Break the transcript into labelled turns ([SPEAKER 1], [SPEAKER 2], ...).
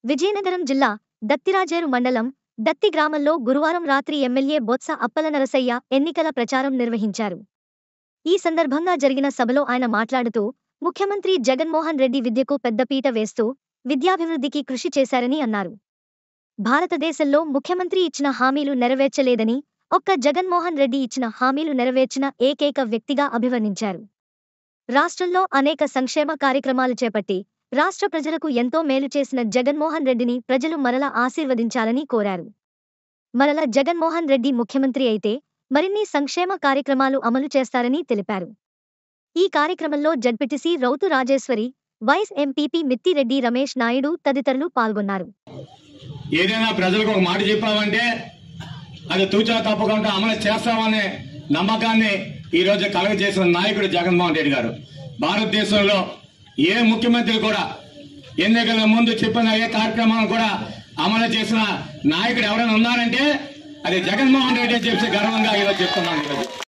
[SPEAKER 1] విజయనగరం జిల్లా దత్తిరాజేరు మండలం దత్తి గ్రామంలో గురువారం రాత్రి ఎమ్మెల్యే బొత్స అప్పల నరసయ్య ఎన్నికల ప్రచారం నిర్వహించారు ఈ సందర్భంగా జరిగిన సభలో ఆయన మాట్లాడుతూ ముఖ్యమంత్రి జగన్మోహన్ రెడ్డి విద్యకు పెద్దపీట వేస్తూ విద్యాభివృద్ధికి కృషి చేశారని అన్నారు భారతదేశంలో ముఖ్యమంత్రి ఇచ్చిన హామీలు నెరవేర్చలేదని ఒక్క జగన్మోహన్ రెడ్డి ఇచ్చిన హామీలు నెరవేర్చిన ఏకైక వ్యక్తిగా అభివర్ణించారు రాష్ట్రంలో అనేక సంక్షేమ కార్యక్రమాలు చేపట్టి రాష్ట్ర ప్రజలకు ఎంతో మేలు చేసిన జగన్మోహన్ రెడ్డిని ప్రజలు మరల ఆశీర్వదించాలని కోరారు మరల జగన్మోహన్ రెడ్డి ముఖ్యమంత్రి అయితే మరిన్ని సంక్షేమ కార్యక్రమాలు అమలు చేస్తారని తెలిపారు ఈ కార్యక్రమంలో ZPTC Routhu Rajeswari vice MPP Mittireddy Ramesh Naidu తదితరులు పాల్గొన్నారు
[SPEAKER 2] ఏదైనా ప్రజలకు ఒక మాట చెప్పామంటే అది తూచా తప్పకుండా అమలు చేస్తామనే నమ్మకాన్ని ఈ రోజు కలగజేసిన నాయకుడు జగన్మోహన్ రెడ్డి గారు భారతదేశంలో ఏ ముఖ్యమంత్రి కూడా ఎన్నికల ముందు చెప్పిన ఏ కార్యక్రమాలను కూడా అమలు చేసిన నాయకుడు ఎవరైనా ఉన్నారంటే అది జగన్మోహన్ రెడ్డి అని చెప్పి గర్వంగా ఈరోజు చెప్తున్నాను ఈరోజు